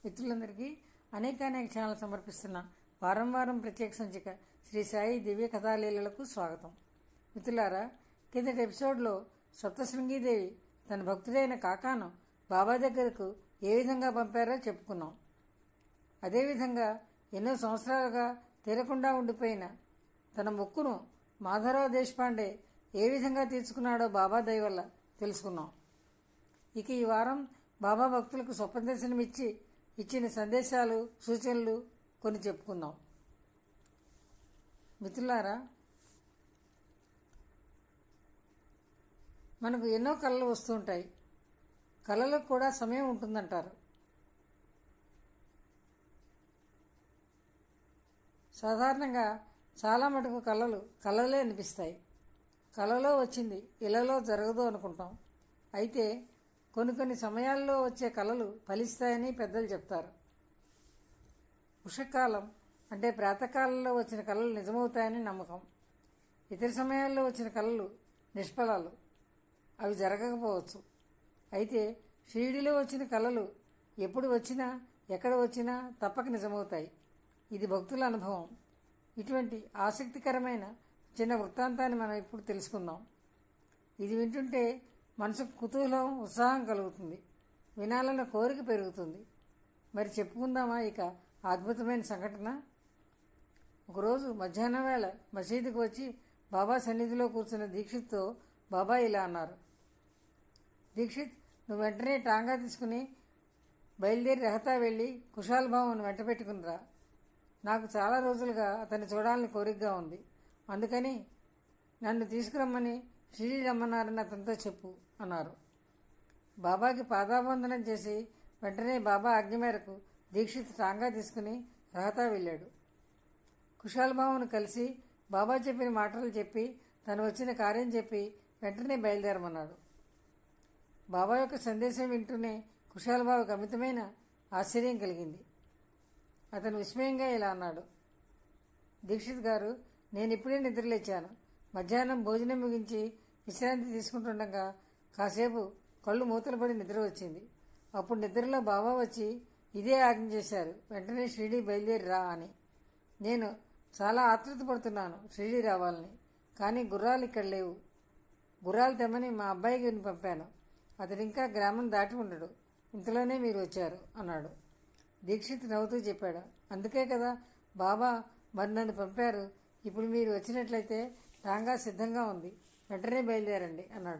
మిత్రులందరికీ అనేకానేక ఛానల్ సమర్పిస్తున్న వారం వారం ప్రత్యేక సంచిక శ్రీ సాయి దివ్య కథాలీలలకు స్వాగతం మిత్రులారా కిందటి ఎపిసోడ్లో సప్తశృంగీదేవి తన భక్తుడైన కాకాను బాబా దగ్గరకు ఏ విధంగా పంపారో చెప్పుకున్నాం అదేవిధంగా ఎన్నో సంవత్సరాలుగా తీరకుండా ఉండిపోయిన తన మొక్కును మాధవరావు దేశపాండే ఏ విధంగా తీర్చుకున్నాడో బాబా దయ వల్ల తెలుసుకున్నాం ఇక ఈ వారం బాబా భక్తులకు స్వప్న దర్శనమిచ్చి ఇచ్చిన సందేశాలు సూచనలు కొన్ని చెప్పుకుందాం మిత్రులారా మనకు ఎన్నో కళలు వస్తుంటాయి కళలకు కూడా సమయం ఉంటుందంటారు సాధారణంగా చాలా మటుకు కళలు కళలే అనిపిస్తాయి కళలో వచ్చింది ఇళ్లలో జరగదు అనుకుంటాం అయితే కొన్ని కొన్ని సమయాల్లో వచ్చే కళలు ఫలిస్తాయని పెద్దలు చెప్తారు ఉషకాలం అంటే ప్రాతకాలంలో వచ్చిన కళలు నిజమవుతాయని నమ్మకం ఇతర సమయాల్లో వచ్చిన కళలు నిష్ఫలాలు అవి జరగకపోవచ్చు అయితే షిరిడిలో వచ్చిన కళలు ఎప్పుడు వచ్చినా ఎక్కడ వచ్చినా తప్పక నిజమవుతాయి ఇది భక్తుల అనుభవం ఇటువంటి ఆసక్తికరమైన చిన్న వృత్తాంతాన్ని మనం ఇప్పుడు తెలుసుకుందాం ఇది వింటుంటే మనసుకు కుతూహలం ఉత్సాహం కలుగుతుంది వినాలన్న కోరిక పెరుగుతుంది మరి చెప్పుకుందామా ఇక అద్భుతమైన సంఘటన ఒకరోజు మధ్యాహ్నం వేళ మసీదుకు వచ్చి బాబా సన్నిధిలో కూర్చున్న దీక్షిత్తో బాబా ఇలా అన్నారు దీక్షిత్ నువ్వు వెంటనే టాంగా తీసుకుని బయలుదేరి రహతా వెళ్ళి కుషాల్ బాబును వెంట పెట్టుకునిరా నాకు చాలా రోజులుగా అతన్ని చూడాలని కోరికగా ఉంది అందుకని నన్ను తీసుకురమ్మని షిరిడి రమ్మన్నారని అతనితో చెప్పు అన్నారు బాబాకి పాదాబంధనం చేసి వెంటనే బాబా ఆజ్ఞ మేరకు దీక్షిత్ టాంగా తీసుకుని రహతా వెళ్ళాడు కుషాల్ బాబును కలిసి బాబా చెప్పిన మాటలు చెప్పి తను వచ్చిన కార్యం చెప్పి వెంటనే బయలుదేరమన్నాడు బాబా యొక్క సందేశం వింటూనే కుషాల్ బాబుకి అమితమైన ఆశ్చర్యం కలిగింది అతను విస్మయంగా ఇలా అన్నాడు దీక్షిత్ గారు నేను ఇప్పుడే నిద్రలేచాను మధ్యాహ్నం భోజనం ముగించి విశ్రాంతి తీసుకుంటుండగా కాసేపు కళ్ళు మూతలు పడి నిద్ర వచ్చింది అప్పుడు నిద్రలో బాబా వచ్చి ఇదే ఆజ్ఞ చేశారు వెంటనే షిరిడి బయలుదేరి రా అని నేను చాలా ఆతృత పడుతున్నాను షిరిడి రావాలని కానీ గుర్రాలు ఇక్కడ లేవు గుర్రాలు తెమ్మని మా అబ్బాయికి పంపాను అతడు ఇంకా గ్రామం దాటి ఉండడు ఇంతలోనే మీరు వచ్చారు అన్నాడు దీక్షిత్ నవ్వుతూ చెప్పాడు అందుకే కదా బాబా మరి నన్ను పంపారు ఇప్పుడు మీరు వచ్చినట్లయితే టాంగా సిద్ధంగా ఉంది వెంటనే బయలుదేరండి అన్నాడు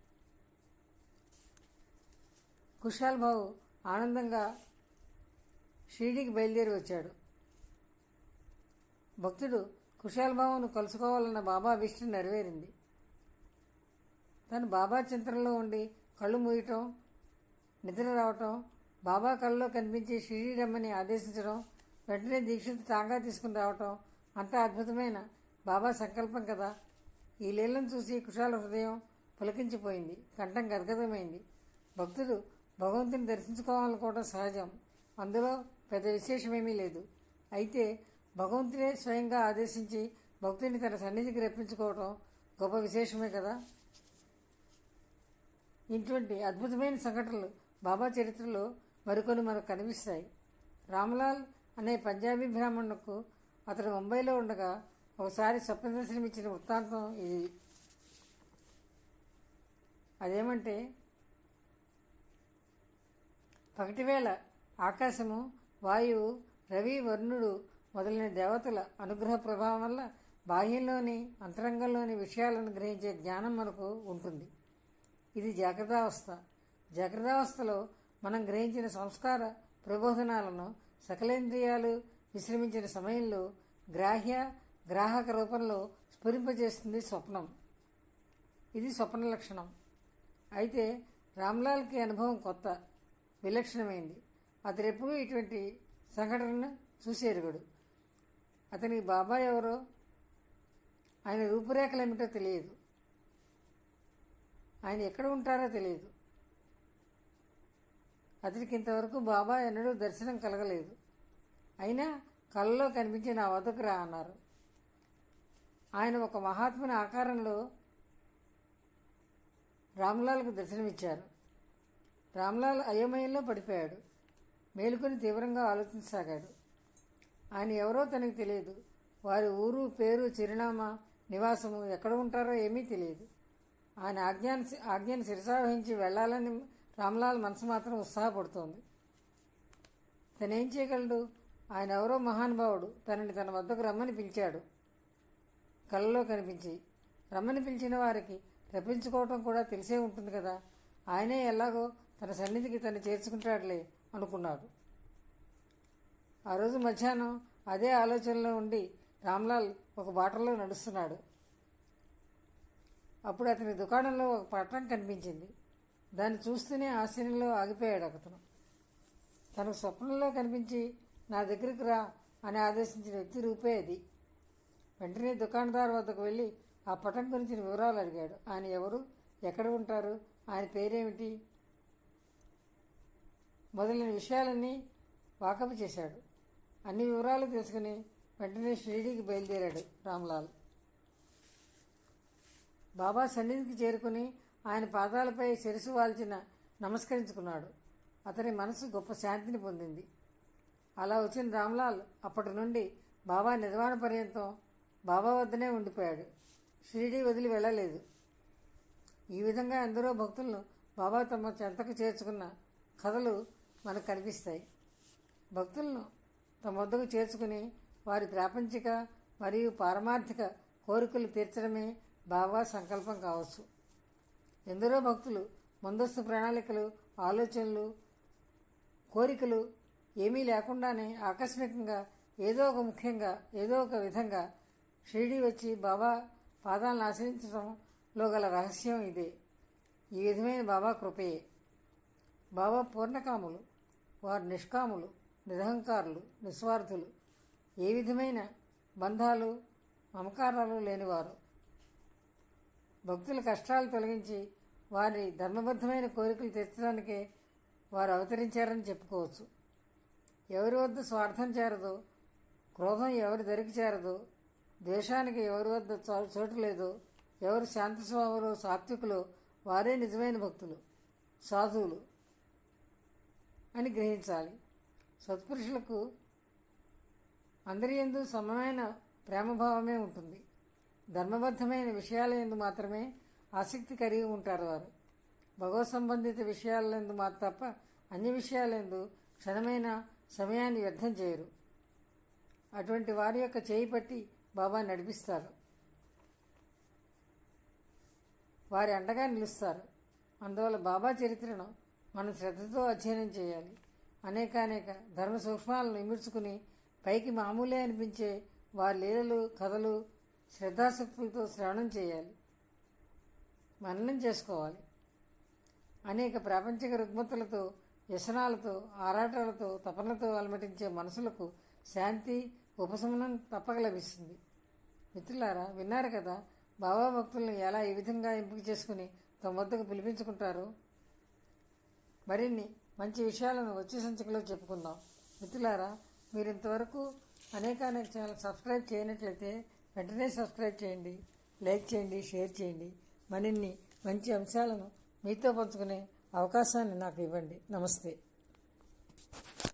కుషాల్ బాబు ఆనందంగా షిరిడికి బయలుదేరి వచ్చాడు భక్తుడు కుషాల్ బాబును కలుసుకోవాలన్న బాబా అభిష్టం నెరవేరింది తను బాబా చింతనలో ఉండి కళ్ళు మూయటం నిద్ర రావటం బాబా కళ్ళలో కనిపించి షిరిడి రమ్మని ఆదేశించడం వెంటనే దీక్షిత్ టాంగా తీసుకుని రావటం అంతా అద్భుతమైన బాబా సంకల్పం కదా ఈ లీలను చూసి కుషాల హృదయం పులకించిపోయింది కంఠం గద్గదమైంది భక్తుడు భగవంతుని దర్శించుకోవాలనుకోవడం సహజం అందులో పెద్ద విశేషమేమీ లేదు అయితే భగవంతుడే స్వయంగా ఆదేశించి భక్తుని తన సన్నిధికి రప్పించుకోవడం గొప్ప విశేషమే కదా ఇటువంటి అద్భుతమైన సంఘటనలు బాబా చరిత్రలో మరికొన్ని మనకు కనిపిస్తాయి రామ్లాల్ అనే పంజాబీ బ్రాహ్మణుకు అతడు ముంబైలో ఉండగా ఒకసారి స్వప్న దర్శనం ఇచ్చిన వృత్తాంతం ఇది అదేమంటే పగటివేళ ఆకాశము వాయువు రవి వరుణుడు మొదలైన దేవతల అనుగ్రహ ప్రభావం వల్ల బాహ్యంలోని అంతరంగంలోని విషయాలను గ్రహించే జ్ఞానం మనకు ఉంటుంది ఇది జాగ్రత్తావస్థ జాగ్రత్తావస్థలో మనం గ్రహించిన సంస్కార ప్రబోధనాలను సకలేంద్రియాలు విశ్రమించిన సమయంలో గ్రాహ్య గ్రాహక రూపంలో స్ఫురింపజేస్తుంది స్వప్నం ఇది స్వప్న లక్షణం అయితే రామ్లాల్కి అనుభవం కొత్త విలక్షణమైంది అతడెప్పుడూ ఇటువంటి సంఘటనను చూసి ఎరుగడు అతనికి బాబా ఎవరో ఆయన రూపురేఖలు ఏమిటో తెలియదు ఆయన ఎక్కడ ఉంటారో తెలియదు అతనికి ఇంతవరకు బాబా ఎన్నడూ దర్శనం కలగలేదు అయినా కళ్ళలో కనిపించి నా వద్దకు రా అన్నారు ఆయన ఒక మహాత్ముని ఆకారంలో రామ్లాల్కు దర్శనమిచ్చారు రామ్లాల్ అయోమయంలో పడిపోయాడు మేలుకొని తీవ్రంగా ఆలోచించసాగాడు ఆయన ఎవరో తనకు తెలియదు వారి ఊరు పేరు చిరునామా నివాసము ఎక్కడ ఉంటారో ఏమీ తెలియదు ఆయన ఆజ్ఞాన్ని ఆజ్ఞని శిరసావహించి వెళ్ళాలని రామ్లాల్ మనసు మాత్రం ఉత్సాహపడుతోంది తనేం చేయగలడు ఆయన ఎవరో మహానుభావుడు తనని తన వద్దకు రమ్మని పిలిచాడు కళ్ళలో కనిపించి రమ్మని పిలిచిన వారికి రప్పించుకోవటం కూడా తెలిసే ఉంటుంది కదా ఆయనే ఎలాగో తన సన్నిధికి తను చేర్చుకుంటాడులే అనుకున్నాడు ఆ రోజు మధ్యాహ్నం అదే ఆలోచనలో ఉండి రామ్లాల్ ఒక బాటలో నడుస్తున్నాడు అప్పుడు అతని దుకాణంలో ఒక పట్టణం కనిపించింది దాన్ని చూస్తూనే ఆశ్చర్యంలో ఆగిపోయాడు అతను తనకు స్వప్నంలో కనిపించి నా దగ్గరికి రా అని ఆదేశించిన వ్యక్తి రూపే అది వెంటనే దుకాణదారు వద్దకు వెళ్ళి ఆ పటం గురించిన వివరాలు అడిగాడు ఆయన ఎవరు ఎక్కడ ఉంటారు ఆయన పేరేమిటి మొదలైన విషయాలన్నీ వాకపు చేశాడు అన్ని వివరాలు తెలుసుకుని వెంటనే షిరిడీకి బయలుదేరాడు రామ్లాల్ బాబా సన్నిధికి చేరుకుని ఆయన పాదాలపై శిరసు వాల్చిన నమస్కరించుకున్నాడు అతని మనసు గొప్ప శాంతిని పొందింది అలా వచ్చిన రామ్లాల్ అప్పటి నుండి బాబా నిర్వాణ పర్యంతం బాబా వద్దనే ఉండిపోయాడు షిరిడీ వదిలి వెళ్ళలేదు ఈ విధంగా ఎందరో భక్తులను బాబా తమ చెంతకు చేర్చుకున్న కథలు మనకు కనిపిస్తాయి భక్తులను తమ వద్దకు చేర్చుకుని వారి ప్రాపంచిక మరియు పారమార్థిక కోరికలు తీర్చడమే బాబా సంకల్పం కావచ్చు ఎందరో భక్తులు ముందస్తు ప్రణాళికలు ఆలోచనలు కోరికలు ఏమీ లేకుండానే ఆకస్మికంగా ఏదో ఒక ముఖ్యంగా ఏదో ఒక విధంగా షిరిడి వచ్చి బాబా పాదాలను ఆశ్రయించడంలో గల రహస్యం ఇదే ఈ విధమైన బాబా కృపయే బాబా పూర్ణకాములు వారు నిష్కాములు నిరహంకారులు నిస్వార్థులు ఏ విధమైన బంధాలు మమకారాలు లేనివారు భక్తుల కష్టాలు తొలగించి వారి ధర్మబద్ధమైన కోరికలు తీర్చడానికే వారు అవతరించారని చెప్పుకోవచ్చు ఎవరి వద్ద స్వార్థం చేరదో క్రోధం ఎవరి దరికి చేరదో ద్వేషానికి ఎవరి వద్ద చో- చోటు లేదో ఎవరు శాంత స్వభావులు సాత్వికులు వారే నిజమైన భక్తులు సాధువులు అని గ్రహించాలి సత్పురుషులకు అందరి ఎందు సమమైన ప్రేమభావమే ఉంటుంది ధర్మబద్ధమైన విషయాల ఎందు మాత్రమే ఆసక్తి కలిగి ఉంటారు వారు భగవత్ సంబంధిత విషయాలందు మా తప్ప అన్ని విషయాలందు క్షణమైన సమయాన్ని వ్యర్థం చేయరు అటువంటి వారి యొక్క చేయి పట్టి బాబా నడిపిస్తారు వారి అండగా నిలుస్తారు అందువల్ల బాబా చరిత్రను మనం శ్రద్ధతో అధ్యయనం చేయాలి అనేకానేక ధర్మ సూక్ష్మాలను ఇమిడ్చుకుని పైకి మామూలే అనిపించే వారి లీలలు కథలు శ్రద్ధాశక్తులతో శ్రవణం చేయాలి మననం చేసుకోవాలి అనేక ప్రాపంచిక రుగ్మతులతో వ్యసనాలతో ఆరాటాలతో తపనలతో అలమటించే మనసులకు శాంతి ఉపశమనం తప్పక లభిస్తుంది మిత్రులారా విన్నారు కదా బాబా భక్తులను ఎలా ఈ విధంగా ఎంపిక చేసుకుని తమ వద్దకు పిలిపించుకుంటారు మరిన్ని మంచి విషయాలను వచ్చే సంచికలో చెప్పుకుందాం మిత్రులారా మీరు ఇంతవరకు అనేక అనేక ఛానల్ సబ్స్క్రైబ్ చేయనట్లయితే వెంటనే సబ్స్క్రైబ్ చేయండి లైక్ చేయండి షేర్ చేయండి మరిన్ని మంచి అంశాలను మీతో పంచుకునే అవకాశాన్ని నాకు ఇవ్వండి నమస్తే